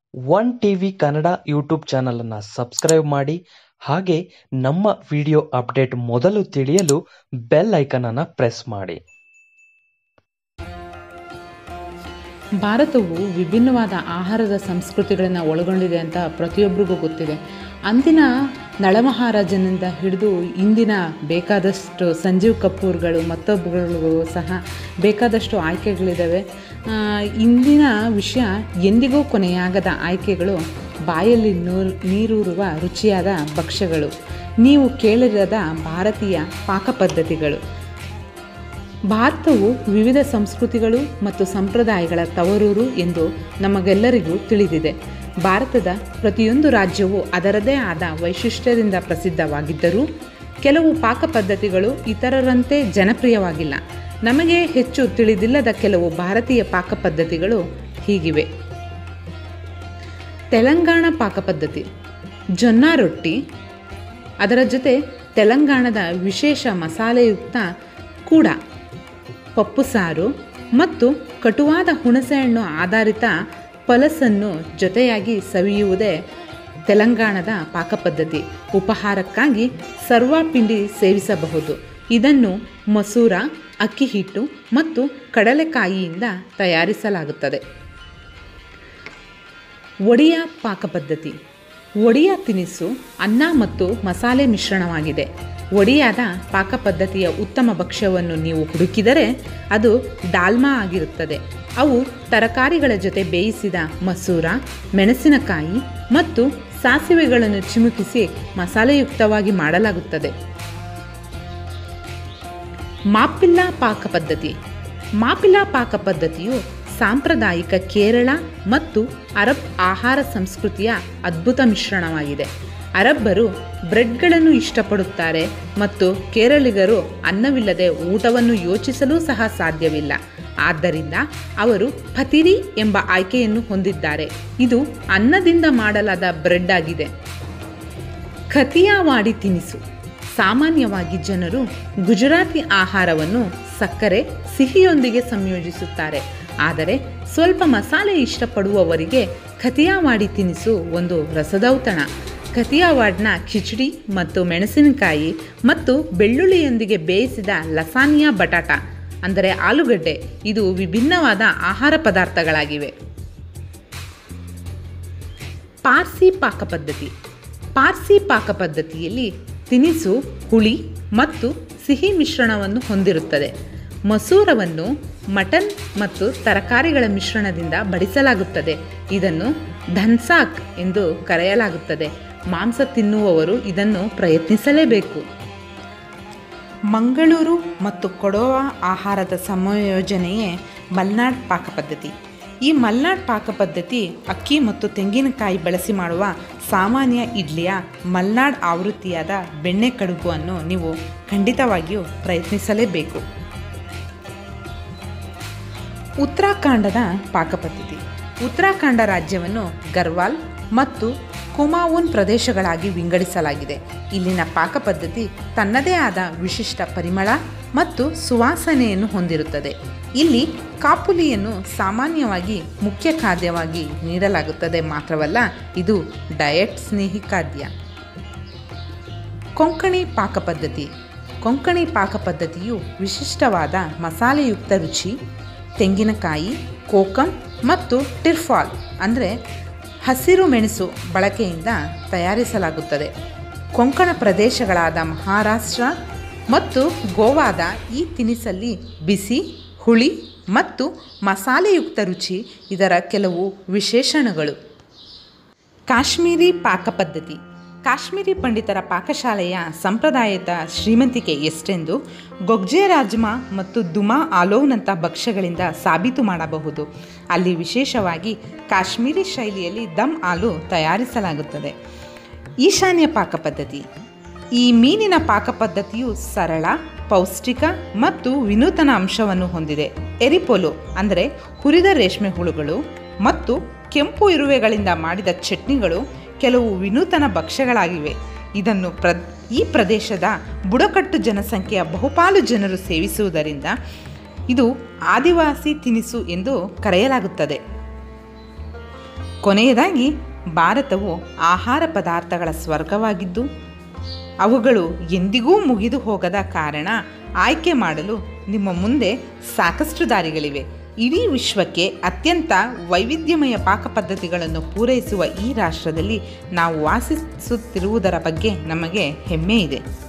one T V Kannada YouTube ಚಾನಲನ್ನು subscribe ಮಾಡಿ ಹಾಗೆ ನಮ್ಮ ವಿಡಿಯೋ ಅಪ್ಡೇಟ್ ಮೊದಲು ತಿಳಿಯಲು ಬೆಲ್ ಐಕನನ್ನು ಪ್ರೆಸ್ ಮಾಡಿ ಭಾರತವು ವಿಭಿನ್ನವಾದ ಆಹಾರದ ಸಂಸ್ಕೃತಿಗಳನ್ನು ಒಳಗೊಂಡಿದೆ ಅಂತ ಪ್ರತಿಯೊಬ್ಬರಿಗೂ ಗೊತ್ತಿದೆ ಅಂದಿನ ನಳಮಹಾರಾಜನಿಂದ ಹಿಡಿದು ಇಂದಿನ ಬೇಕಾದಷ್ಟು ಸಂಜೀವ್ ಕಪೂರ್ಗಳು ಮತ್ತೊಬ್ಬರುಗಳಿಗೂ ಸಹ ಬೇಕಾದಷ್ಟು ಆಯ್ಕೆಗಳಿದ್ದಾವೆ ಆ, ಇಂದಿನ ವಿಷಯ ಎಂದಿಗೂ ಕೊನೆಯಾಗದ ಆಯ್ಕೆಗಳು ಬಾಯಲ್ಲಿ ನೂರು ನೀರೂರುವ ರುಚಿಯಾದ ಭಕ್ಷ್ಯಗಳು ನೀವು ಕೇಳಿರದ ಭಾರತೀಯ ಪಾಕ ಪದ್ಧತಿಗಳು ಭಾರತವು ವಿವಿಧ ಸಂಸ್ಕೃತಿಗಳು ಮತ್ತು ಸಂಪ್ರದಾಯಗಳ ತವರೂರು ಎಂದು ನಮಗೆಲ್ಲರಿಗೂ ತಿಳಿದಿದೆ ಭಾರತದ ಪ್ರತಿಯೊಂದು ರಾಜ್ಯವು ಅದರದೇ ಆದ ವೈಶಿಷ್ಟ್ಯದಿಂದ ಪ್ರಸಿದ್ಧವಾಗಿದ್ದರೂ ಕೆಲವು ಪಾಕ ಪದ್ಧತಿಗಳು ಇತರರಂತೆ ಜನಪ್ರಿಯವಾಗಿಲ್ಲ ನಮಗೆ ಹೆಚ್ಚು ತಿಳಿದಿಲ್ಲದ ಕೆಲವು ಭಾರತೀಯ ಪಾಕ ಪದ್ಧತಿಗಳು ಹೀಗಿವೆ ತೆಲಂಗಾಣ ಪಾಕ ಪದ್ಧತಿ ಜೊನ್ನ ರೊಟ್ಟಿ ಅದರ ಜೊತೆ ತೆಲಂಗಾಣದ ವಿಶೇಷ ಮಸಾಲೆಯುಕ್ತ ಕೂಡ ಪಪ್ಪು ಸಾರು ಮತ್ತು ಕಟುವಾದ ಹುಣಸೆಹಣ್ಣು ಆಧಾರಿತ ಪಲಸನ್ನು ಜೊತೆಯಾಗಿ ಸವಿಯುವುದೇ ತೆಲಂಗಾಣದ ಪಾಕಪದ್ಧತಿ ಉಪಹಾರಕ್ಕಾಗಿ ಸರ್ವಾಪಿಂಡಿ ಸೇವಿಸಬಹುದು ಇದನ್ನು ಮಸೂರ ಅಕ್ಕಿ ಹಿಟ್ಟು ಮತ್ತು ಕಡಲೆಕಾಯಿಯಿಂದ ತಯಾರಿಸಲಾಗುತ್ತದೆ ಒಡಿಯಾ ಪಾಕಪದ್ಧತಿ ಒಡಿಯಾ ತಿನಿಸು ಅನ್ನ ಮತ್ತು ಮಸಾಲೆ ಮಿಶ್ರಣವಾಗಿದೆ ಒಡಿಯಾದ ಪಾಕಪದ್ಧತಿಯ ಉತ್ತಮ ಭಕ್ಷ್ಯವನ್ನು ನೀವು ಹುಡುಕಿದರೆ ಅದು ಡಾಲ್ಮಾ ಆಗಿರುತ್ತದೆ ಅವು ತರಕಾರಿಗಳ ಜೊತೆ ಬೇಯಿಸಿದ ಮಸೂರ ಮೆಣಸಿನಕಾಯಿ ಮತ್ತು ಸಾಸಿವೆಗಳನ್ನು ಚಿಮುಕಿಸಿ ಮಸಾಲೆಯುಕ್ತವಾಗಿ ಮಾಡಲಾಗುತ್ತದೆ ಮಾಪಿಲ್ಲಾ ಪಾಕ ಪದ್ಧತಿ ಮಾಪಿಲ್ಲಾ ಪಾಕ ಪದ್ಧತಿಯು ಸಾಂಪ್ರದಾಯಿಕ ಕೇರಳ ಮತ್ತು ಅರಬ್ ಆಹಾರ ಸಂಸ್ಕೃತಿಯ ಅದ್ಭುತ ಮಿಶ್ರಣವಾಗಿದೆ ಅರಬ್ಬರು ಬ್ರೆಡ್ಗಳನ್ನು ಇಷ್ಟಪಡುತ್ತಾರೆ ಮತ್ತು ಕೇರಳಿಗರು ಅನ್ನವಿಲ್ಲದೆ ಊಟವನ್ನು ಯೋಚಿಸಲೂ ಸಹ ಸಾಧ್ಯವಿಲ್ಲ ಆದ್ದರಿಂದ ಅವರು ಪತಿರಿ ಎಂಬ ಆಯ್ಕೆಯನ್ನು ಹೊಂದಿದ್ದಾರೆ ಇದು ಅನ್ನದಿಂದ ಮಾಡಲಾದ ಬ್ರೆಡ್ ಆಗಿದೆ ಖತಿಯಾವಾಡಿ ತಿನಿಸು ಸಾಮಾನ್ಯವಾಗಿ ಜನರು ಗುಜರಾತಿ ಆಹಾರವನ್ನು ಸಕ್ಕರೆ ಸಿಹಿಯೊಂದಿಗೆ ಸಂಯೋಜಿಸುತ್ತಾರೆ ಆದರೆ ಸ್ವಲ್ಪ ಮಸಾಲೆ ಇಷ್ಟಪಡುವವರಿಗೆ ಖತಿಯಾವಾಡಿ ತಿನಿಸು ಒಂದು ರಸದೌತಣ ಖತಿಯಾವಾಡ್ನ ಖಿಚಡಿ ಮತ್ತು ಮೆಣಸಿನಕಾಯಿ ಮತ್ತು ಬೆಳ್ಳುಳ್ಳಿಯೊಂದಿಗೆ ಬೇಯಿಸಿದ ಲಸಾನಿಯಾ ಬಟಾಟ ಅಂದರೆ ಆಲೂಗಡ್ಡೆ ಇದು ವಿಭಿನ್ನವಾದ ಆಹಾರ ಪದಾರ್ಥಗಳಾಗಿವೆ ಪಾರ್ಸಿ ಪಾಕ ಪದ್ಧತಿ ಪಾರ್ಸಿ ಪಾಕ ಪದ್ಧತಿಯಲ್ಲಿ ತಿನಿಸು ಹುಳಿ ಮತ್ತು ಸಿಹಿ ಮಿಶ್ರಣವನ್ನು ಹೊಂದಿರುತ್ತದೆ ಮಸೂರವನ್ನು ಮಟನ್ ಮತ್ತು ತರಕಾರಿಗಳ ಮಿಶ್ರಣದಿಂದ ಬಡಿಸಲಾಗುತ್ತದೆ ಇದನ್ನು ಧನ್ಸಾಕ್ ಎಂದು ಕರೆಯಲಾಗುತ್ತದೆ ಮಾಂಸ ತಿನ್ನುವವರು ಇದನ್ನು ಪ್ರಯತ್ನಿಸಲೇಬೇಕು ಮಂಗಳೂರು ಮತ್ತು ಕೊಡವ ಆಹಾರದ ಸಂಯೋಜನೆಯೇ ಮಲ್ನಾಡ್ ಪಾಕ ಪದ್ಧತಿ ಈ ಮಲ್ನಾಡ್ ಪಾಕ ಪದ್ಧತಿ ಅಕ್ಕಿ ಮತ್ತು ತೆಂಗಿನಕಾಯಿ ಬಳಸಿ ಮಾಡುವ ಸಾಮಾನ್ಯ ಇಡ್ಲಿಯ ಮಲ್ನಾಡ್ ಆವೃತ್ತಿಯಾದ ಬೆಣ್ಣೆ ಕಡುಬನ್ನು ನೀವು ಖಂಡಿತವಾಗಿಯೂ ಪ್ರಯತ್ನಿಸಲೇಬೇಕು ಉತ್ತರಾಖಂಡದ ಪಾಕಪದ್ಧತಿ ಉತ್ತರಾಖಂಡ ರಾಜ್ಯವನ್ನು ಗರ್ವಾಲ್ ಮತ್ತು ಕುಮಾವೂನ್ ಪ್ರದೇಶಗಳಾಗಿ ವಿಂಗಡಿಸಲಾಗಿದೆ ಇಲ್ಲಿನ ಪಾಕಪದ್ಧತಿ ತನ್ನದೇ ಆದ ವಿಶಿಷ್ಟ ಪರಿಮಳ ಮತ್ತು ಸುವಾಸನೆಯನ್ನು ಹೊಂದಿರುತ್ತದೆ ಇಲ್ಲಿ ಕಾಪುಲಿಯನ್ನು ಸಾಮಾನ್ಯವಾಗಿ ಮುಖ್ಯ ಖಾದ್ಯವಾಗಿ ನೀಡಲಾಗುತ್ತದೆ ಮಾತ್ರವಲ್ಲ ಇದು ಡಯಟ್ ಸ್ನೇಹಿ ಖಾದ್ಯ ಕೊಂಕಣಿ ಪಾಕಪದ್ಧತಿ ಕೊಂಕಣಿ ಪಾಕಪದ್ಧತಿಯು ವಿಶಿಷ್ಟವಾದ ಮಸಾಲೆಯುಕ್ತ ರುಚಿ ತೆಂಗಿನಕಾಯಿ ಕೋಕಂ ಮತ್ತು ಟಿರ್ಫಾಲ್ ಅಂದರೆ ಹಸಿರು ಮೆಣಸು ಬಳಕೆಯಿಂದ ತಯಾರಿಸಲಾಗುತ್ತದೆ ಕೊಂಕಣ ಪ್ರದೇಶಗಳಾದ ಮಹಾರಾಷ್ಟ್ರ ಮತ್ತು ಗೋವಾದ ಈ ತಿನಿಸಲ್ಲಿ ಬಿಸಿ ಹುಳಿ ಮತ್ತು ಮಸಾಲೆಯುಕ್ತ ರುಚಿ ಇದರ ಕೆಲವು ವಿಶೇಷಣಗಳು ಕಾಶ್ಮೀರಿ ಪಾಕ ಪದ್ಧತಿ ಕಾಶ್ಮೀರಿ ಪಂಡಿತರ ಪಾಕಶಾಲೆಯ ಸಂಪ್ರದಾಯದ ಶ್ರೀಮಂತಿಕೆ ಎಷ್ಟೆಂದು ಗೊಗ್ಜೆ ರಾಜ್ಮಾ ಮತ್ತು ದುಮಾ ಆಲೋವ್ನಂಥ ಭಕ್ಷ್ಯಗಳಿಂದ ಸಾಬೀತು ಮಾಡಬಹುದು ಅಲ್ಲಿ ವಿಶೇಷವಾಗಿ ಕಾಶ್ಮೀರಿ ಶೈಲಿಯಲ್ಲಿ ದಮ್ ಆಲು ತಯಾರಿಸಲಾಗುತ್ತದೆ ಈಶಾನ್ಯ ಪಾಕ ಪದ್ಧತಿ ಈ ಮೀನಿನ ಪಾಕ ಪದ್ಧತಿಯು ಸರಳ ಪೌಷ್ಟಿಕ ಮತ್ತು ವಿನೂತನ ಅಂಶವನ್ನು ಹೊಂದಿದೆ ಎರಿಪೊಲು ಅಂದರೆ ಹುರಿದ ರೇಷ್ಮೆ ಹುಳುಗಳು ಮತ್ತು ಕೆಂಪು ಇರುವೆಗಳಿಂದ ಮಾಡಿದ ಚಟ್ನಿಗಳು ಕೆಲವು ವಿನೂತನ ಭಕ್ಷ್ಯಗಳಾಗಿವೆ ಇದನ್ನು ಪ್ರ ಈ ಪ್ರದೇಶದ ಬುಡಕಟ್ಟು ಜನಸಂಖ್ಯೆಯ ಬಹುಪಾಲು ಜನರು ಸೇವಿಸುವುದರಿಂದ ಇದು ಆದಿವಾಸಿ ತಿನಿಸು ಎಂದು ಕರೆಯಲಾಗುತ್ತದೆ ಕೊನೆಯದಾಗಿ ಭಾರತವು ಆಹಾರ ಪದಾರ್ಥಗಳ ಸ್ವರ್ಗವಾಗಿದ್ದು ಅವುಗಳು ಎಂದಿಗೂ ಮುಗಿದು ಹೋಗದ ಕಾರಣ ಆಯ್ಕೆ ಮಾಡಲು ನಿಮ್ಮ ಮುಂದೆ ಸಾಕಷ್ಟು ದಾರಿಗಳಿವೆ ಇಡೀ ವಿಶ್ವಕ್ಕೆ ಅತ್ಯಂತ ವೈವಿಧ್ಯಮಯ ಪಾಕ ಪದ್ಧತಿಗಳನ್ನು ಪೂರೈಸುವ ಈ ರಾಷ್ಟ್ರದಲ್ಲಿ ನಾವು ವಾಸಿಸುತ್ತಿರುವುದರ ಬಗ್ಗೆ ನಮಗೆ ಹೆಮ್ಮೆ ಇದೆ